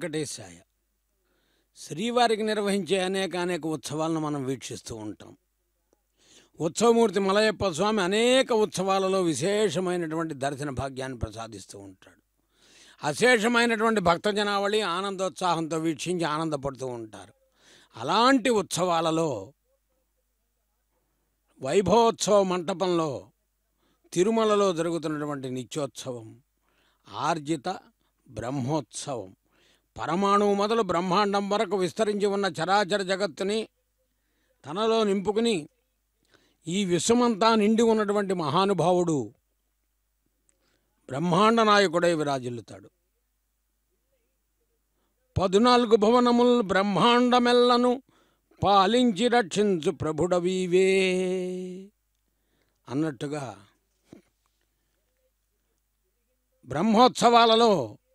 వెంకటేశాయ శ్రీవారికి నిర్వహించే అనేక అనేక ఉత్సవాలను మనం వీక్షిస్తూ ఉంటాం ఉత్సవమూర్తి మలయప్ప స్వామి అనేక ఉత్సవాలలో విశేషమైనటువంటి దర్శన భాగ్యాన్ని ప్రసాదిస్తూ ఉంటాడు అశేషమైనటువంటి భక్తజనావళి ఆనందోత్సాహంతో వీక్షించి ఆనందపడుతూ ఉంటారు అలాంటి ఉత్సవాలలో వైభవోత్సవ మంటపంలో తిరుమలలో జరుగుతున్నటువంటి నిత్యోత్సవం ఆర్జిత బ్రహ్మోత్సవం పరమాణువు మొదలు బ్రహ్మాండం వరకు విస్తరించి ఉన్న చరాచర జగత్తుని తనలో నింపుకుని ఈ విశ్వమంతా నిండి ఉన్నటువంటి మహానుభావుడు బ్రహ్మాండ నాయకుడై విరాజిల్లుతాడు పదునాలుగు భవనముల్ బ్రహ్మాండమెల్లను పాలించి రక్షించు ప్రభుడవీవే అన్నట్టుగా బ్రహ్మోత్సవాలలో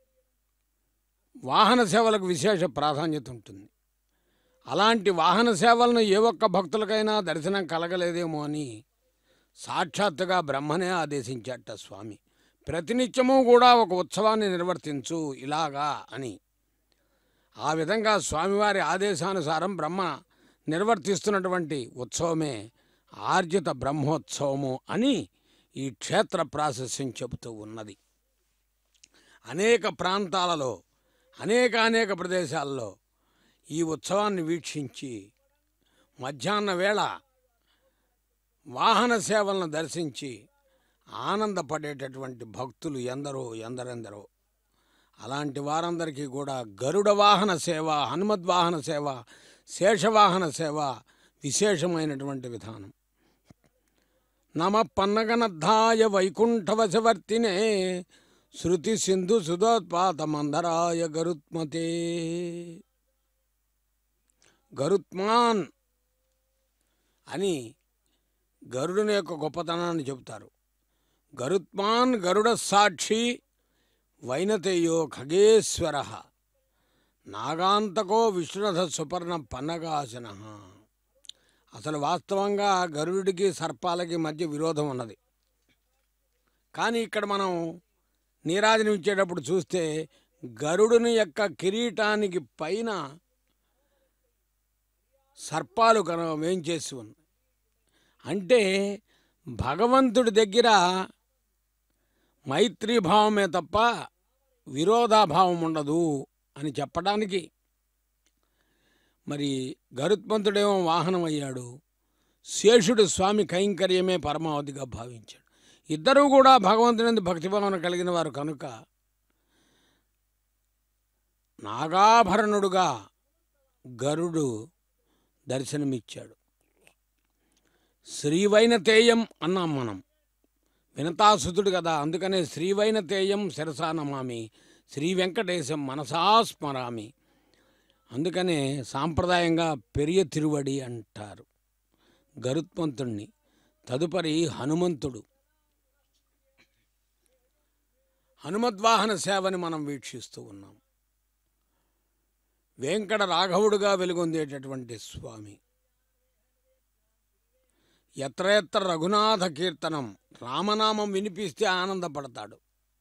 వాహన సేవలకు విశేష ప్రాధాన్యత ఉంటుంది అలాంటి వాహన సేవలను ఏ ఒక్క భక్తులకైనా దర్శనం కలగలేదేమో అని సాక్షాత్తుగా బ్రహ్మనే ఆదేశించాట స్వామి ప్రతినిత్యము కూడా ఒక ఉత్సవాన్ని నిర్వర్తించు ఇలాగా అని ఆ విధంగా స్వామివారి ఆదేశానుసారం బ్రహ్మ నిర్వర్తిస్తున్నటువంటి ఉత్సవమే ఆర్జిత బ్రహ్మోత్సవము అని ఈ క్షేత్ర ప్రాశస్యం చెబుతూ ఉన్నది అనేక ప్రాంతాలలో అనేక అనేక ప్రదేశాల్లో ఈ ఉత్సవాన్ని వీక్షించి మధ్యాహ్న వేళ వాహన సేవలను దర్శించి ఆనందపడేటటువంటి భక్తులు ఎందరో ఎందరెందరో అలాంటి వారందరికీ కూడా గరుడ వాహన సేవ హనుమద్వాహన సేవ శేషవాహన సేవ విశేషమైనటువంటి విధానం నమ పన్నగనద్ధాయ వైకుంఠవశవర్తినే శృతి సింధు సుధోత్పాత మందరాయ గరుత్మతే గరుత్మాన్ అని గరుడుని యొక్క గొప్పతనాన్ని చెబుతారు గరుత్మాన్ గరుడ సాక్షి వైనతేయో ఖగేశ్వర నాగాంతకో విష్ణురథ సుపర్ణ పన్నగాసన అసలు వాస్తవంగా గరుడికి సర్పాలకి మధ్య విరోధం ఉన్నది కానీ ఇక్కడ మనం నీరాజనం ఇచ్చేటప్పుడు చూస్తే గరుడుని యొక్క కిరీటానికి పైన సర్పాలు కన వేంచేసి ఉన్నాయి అంటే భగవంతుడి దగ్గర మైత్రీభావమే తప్ప విరోధాభావం ఉండదు అని చెప్పడానికి మరి గరుత్మంతుడేమో వాహనం అయ్యాడు శేషుడు స్వామి కైంకర్యమే పరమావధిగా భావించాడు ఇద్దరూ కూడా భగవంతుని భక్తిభావన కలిగిన వారు కనుక నాగాభరణుడుగా గరుడు దర్శనమిచ్చాడు శ్రీవైనతేయం అన్నాం మనం వినతాసుతుడు కదా అందుకనే శ్రీవైనతేయం శిరసా నమామి శ్రీ వెంకటేశం మనసా స్మరామి అందుకనే సాంప్రదాయంగా పెరియ తిరువడి అంటారు గరుత్మంతుణ్ణి తదుపరి హనుమంతుడు హనుమద్వాహన సేవని మనం వీక్షిస్తూ ఉన్నాం వెంకట రాఘవుడుగా వెలుగొందేటటువంటి స్వామి ఎత్ర ఎత్ర రఘునాథ కీర్తనం రామనామం వినిపిస్తే ఆనందపడతాడు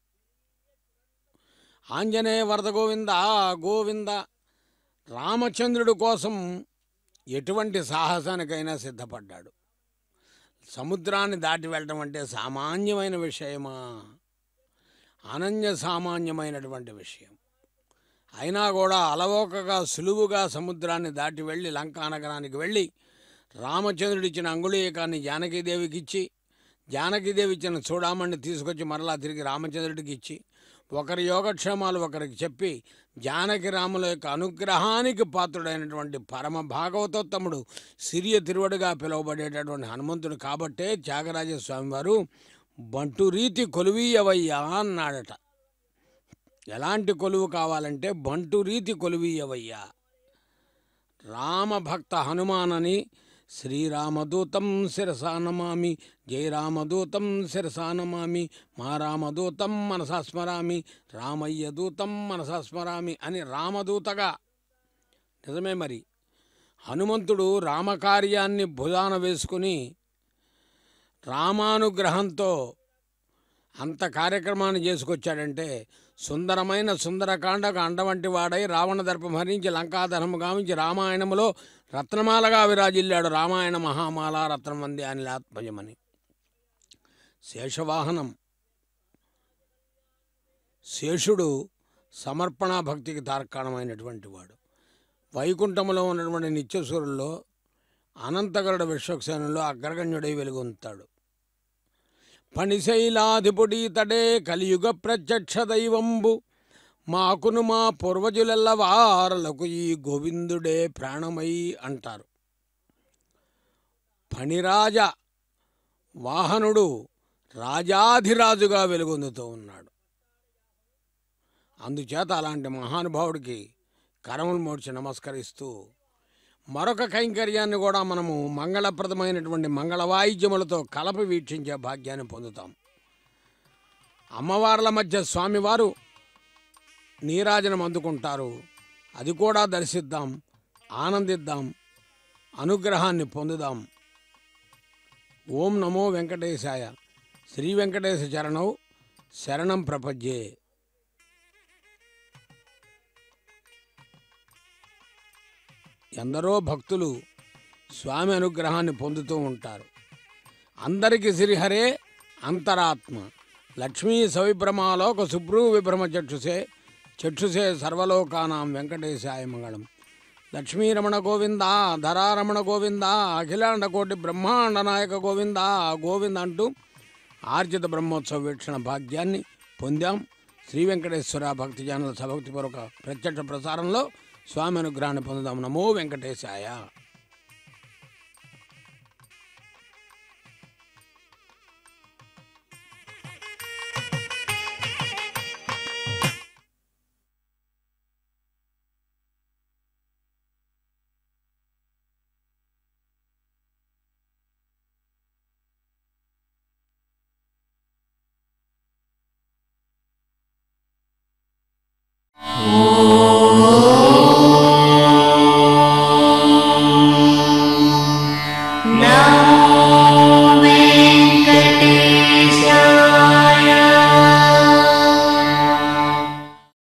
ఆంజనేయ వరద గోవింద గోవింద రామచంద్రుడి కోసం ఎటువంటి సాహసానికైనా సిద్ధపడ్డాడు సముద్రాన్ని దాటి వెళ్ళటం అంటే సామాన్యమైన విషయమా అనన్య సామాన్యమైనటువంటి విషయం అయినా కూడా అలవోకగా సులువుగా సముద్రాన్ని దాటి వెళ్ళి లంకా నగరానికి వెళ్ళి రామచంద్రుడు ఇచ్చిన అంగుళీయకాన్ని జానకీదేవికి ఇచ్చి జానకీదేవి ఇచ్చిన చూడామణ్ణి తీసుకొచ్చి మరలా తిరిగి రామచంద్రుడికి ఇచ్చి ఒకరి యోగక్షేమాలు ఒకరికి చెప్పి జానకి రాముల యొక్క అనుగ్రహానికి పాత్రుడైనటువంటి పరమ భాగవతోత్తముడు సిరియ తిరువడిగా పిలువబడేటటువంటి హనుమంతుడు కాబట్టే త్యాగరాజ స్వామివారు బంటు రీతి కొలువీయవయ్యా అన్నాడట ఎలాంటి కొలువు కావాలంటే బంటు రీతి కొలువీయవయ్యా రామభక్త హనుమానని శ్రీరామదూతం శిరసా నమామి జయ రామదూతం శిరసా నమామి మా రామదూతం మనసా స్మరామి రామయ్య దూతం మనసా స్మరామి అని రామదూతగా నిజమే మరి హనుమంతుడు రామకార్యాన్ని భుజాన వేసుకుని రామానుగ్రహంతో అంత కార్యక్రమాన్ని చేసుకొచ్చాడంటే సుందరమైన సుందరకాండకు అండ వంటి వాడై రావణ దర్పం హరించి లంకాధర్మ గావించి రామాయణములో రత్నమాలగా విరాజిల్లాడు రామాయణ మహామాల రత్నం వంది అనిలాత్మజమని శేషవాహనం శేషుడు సమర్పణ భక్తికి తార్కాణమైనటువంటి వాడు వైకుంఠములో ఉన్నటువంటి నిత్యసూరుల్లో అనంతగరుడ విశ్వక్సేనంలో అగ్రగణ్యుడై వెలుగొందుతాడు పణిశైలాధిపుడి తడే కలియుగ ప్రత్యక్ష దైవంబు మాకును మా పూర్వజులెల్ల వారలకు ఈ గోవిందుడే ప్రాణమై అంటారు ఫణిరాజ వాహనుడు రాజాధిరాజుగా వెలుగొందుతూ ఉన్నాడు అందుచేత అలాంటి మహానుభావుడికి కరములు మోడ్చి నమస్కరిస్తూ మరొక కైంకర్యాన్ని కూడా మనము మంగళప్రదమైనటువంటి మంగళ వాయిద్యములతో కలపి వీక్షించే భాగ్యాన్ని పొందుతాం అమ్మవార్ల మధ్య స్వామివారు నీరాజనం అందుకుంటారు అది కూడా దర్శిద్దాం ఆనందిద్దాం అనుగ్రహాన్ని పొందుదాం ఓం నమో వెంకటేశాయ శ్రీ వెంకటేశ చరణం శరణం ప్రపద్యే ఎందరో భక్తులు స్వామి అనుగ్రహాన్ని పొందుతూ ఉంటారు అందరికి శ్రీహరే అంతరాత్మ లక్ష్మీ సవిభ్రమాలోక సుబ్రూ విభ్రమ చక్షుసే చక్షుసే సర్వలోకానాం వెంకటేశాయ మంగళం లక్ష్మీరమణ గోవింద ధరారమణ గోవింద అఖిలాండ కోటి బ్రహ్మాండ నాయక గోవింద గోవింద అంటూ ఆర్జిత బ్రహ్మోత్సవ వీక్షణ భాగ్యాన్ని పొందాం శ్రీ వెంకటేశ్వర భక్తి ఛానల్ సభక్తిపూర్వక ప్రత్యక్ష ప్రసారంలో స్వామి అనుగ్రహాన్ని పొందుదాం నమో వెంకటేశాయ